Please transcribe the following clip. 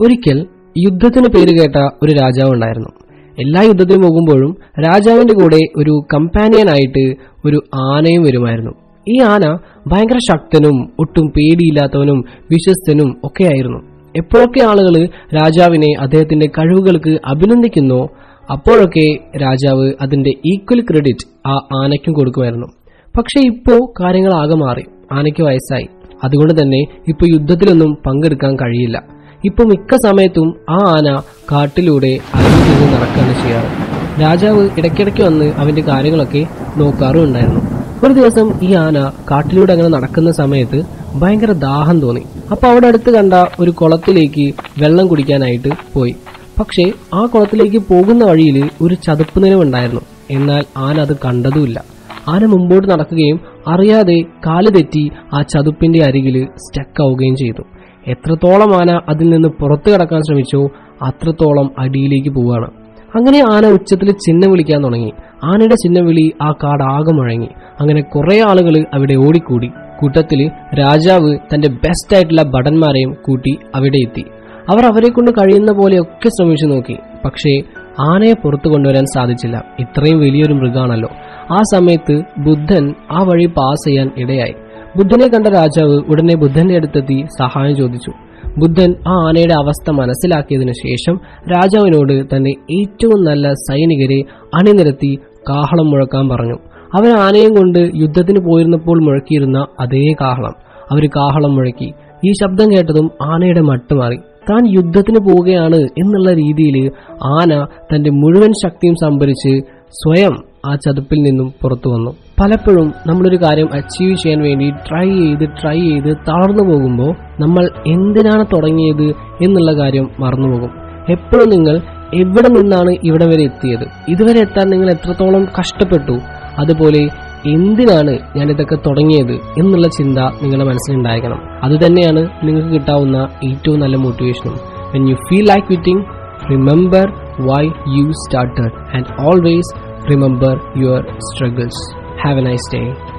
ഒരിക്കൽ യുദ്ധത്തിന് പേര് കേട്ട ഒരു രാജാവ് ഉണ്ടായിരുന്നു എല്ലാ യുദ്ധത്തിനും പോകുമ്പോഴും രാജാവിന്റെ കൂടെ ഒരു കമ്പാനിയനായിട്ട് ഒരു ആനയും വരുമായിരുന്നു ഈ ആന ഭയങ്കര ശക്തനും ഒട്ടും പേടിയില്ലാത്തവനും വിശ്വസ്തനും ഒക്കെയായിരുന്നു എപ്പോഴൊക്കെ ആളുകൾ രാജാവിനെ അദ്ദേഹത്തിന്റെ കഴിവുകൾക്ക് അഭിനന്ദിക്കുന്നോ അപ്പോഴൊക്കെ രാജാവ് അതിന്റെ ഈക്വൽ ക്രെഡിറ്റ് ആ ആനയ്ക്കും കൊടുക്കുമായിരുന്നു പക്ഷെ ഇപ്പോ കാര്യങ്ങൾ ആകെ മാറി ആനയ്ക്ക് വയസ്സായി അതുകൊണ്ട് തന്നെ ഇപ്പൊ യുദ്ധത്തിലൊന്നും പങ്കെടുക്കാൻ കഴിയില്ല ഇപ്പൊ മിക്ക സമയത്തും ആ ആന കാട്ടിലൂടെ അലഞ്ഞു തിരിഞ്ഞ് നടക്കുകയാണ് ചെയ്യാറ് രാജാവ് ഇടയ്ക്കിടയ്ക്ക് വന്ന് അവന്റെ കാര്യങ്ങളൊക്കെ നോക്കാറും ഉണ്ടായിരുന്നു ഒരു ദിവസം ഈ ആന കാട്ടിലൂടെ അങ്ങനെ നടക്കുന്ന സമയത്ത് ഭയങ്കര ദാഹം തോന്നി അപ്പൊ അവിടെ അടുത്ത് കണ്ട ഒരു കുളത്തിലേക്ക് വെള്ളം കുടിക്കാനായിട്ട് പോയി പക്ഷേ ആ കുളത്തിലേക്ക് പോകുന്ന വഴിയിൽ ഒരു ചതുപ്പ് നിലവുണ്ടായിരുന്നു എന്നാൽ ആന അത് കണ്ടതുമില്ല ആന മുമ്പോട്ട് നടക്കുകയും അറിയാതെ കാല് തെറ്റി ആ ചതുപ്പിന്റെ അരികിൽ സ്റ്റക്ക് ആവുകയും ചെയ്തു എത്രത്തോളം ആന അതിൽ നിന്ന് പുറത്തു കടക്കാൻ ശ്രമിച്ചോ അത്രത്തോളം അടിയിലേക്ക് പോവുകയാണ് അങ്ങനെ ആന ഉച്ചത്തിൽ ചിഹ്നം വിളിക്കാൻ തുടങ്ങി ആനയുടെ ചിഹ്നം വിളി ആ കാട് ആകെ മുഴങ്ങി അങ്ങനെ കുറെ ആളുകൾ അവിടെ ഓടിക്കൂടി കൂട്ടത്തില് രാജാവ് തന്റെ ബെസ്റ്റ് ആയിട്ടുള്ള ഭടന്മാരെയും കൂട്ടി അവിടെ എത്തി അവർ അവരെ കൊണ്ട് കഴിയുന്ന പോലെയൊക്കെ ശ്രമിച്ചു നോക്കി പക്ഷേ ആനയെ പുറത്തു കൊണ്ടുവരാൻ സാധിച്ചില്ല ഇത്രയും വലിയൊരു മൃഗാണല്ലോ ആ സമയത്ത് ബുദ്ധൻ ആ വഴി പാസ് ചെയ്യാൻ ഇടയായി ബുദ്ധനെ കണ്ട രാജാവ് ഉടനെ ബുദ്ധന്റെ അടുത്തെത്തി സഹായം ചോദിച്ചു ബുദ്ധൻ ആ ആനയുടെ അവസ്ഥ മനസ്സിലാക്കിയതിനു ശേഷം രാജാവിനോട് തന്റെ ഏറ്റവും നല്ല സൈനികരെ അണിനിരത്തി കാഹളം മുഴക്കാൻ പറഞ്ഞു അവർ ആനയും കൊണ്ട് യുദ്ധത്തിന് പോയിരുന്നപ്പോൾ മുഴക്കിയിരുന്ന അതേ കാഹളം അവർ കാഹളം മുഴക്കി ഈ ശബ്ദം കേട്ടതും ആനയുടെ മട്ട് മാറി താൻ യുദ്ധത്തിന് പോവുകയാണ് എന്നുള്ള രീതിയിൽ ആന തന്റെ മുഴുവൻ ശക്തിയും സംഭരിച്ച് സ്വയം ആ ചതുപ്പിൽ നിന്നും പുറത്തു വന്നു പലപ്പോഴും നമ്മളൊരു കാര്യം അച്ചീവ് ചെയ്യാൻ വേണ്ടി ട്രൈ ചെയ്ത് ട്രൈ ചെയ്ത് തളർന്നു പോകുമ്പോൾ നമ്മൾ എന്തിനാണ് തുടങ്ങിയത് എന്നുള്ള കാര്യം മറന്നുപോകും എപ്പോഴും നിങ്ങൾ എവിടെ നിന്നാണ് ഇവിടെ വരെ എത്തിയത് ഇതുവരെ എത്താൻ നിങ്ങൾ എത്രത്തോളം കഷ്ടപ്പെട്ടു അതുപോലെ എന്തിനാണ് ഞാൻ ഇതൊക്കെ തുടങ്ങിയത് എന്നുള്ള ചിന്ത നിങ്ങളുടെ മനസ്സിലുണ്ടായിരിക്കണം അത് തന്നെയാണ് നിങ്ങൾക്ക് കിട്ടാവുന്ന ഏറ്റവും നല്ല മോട്ടിവേഷനും when you feel like quitting remember why you started and always remember your struggles have a nice day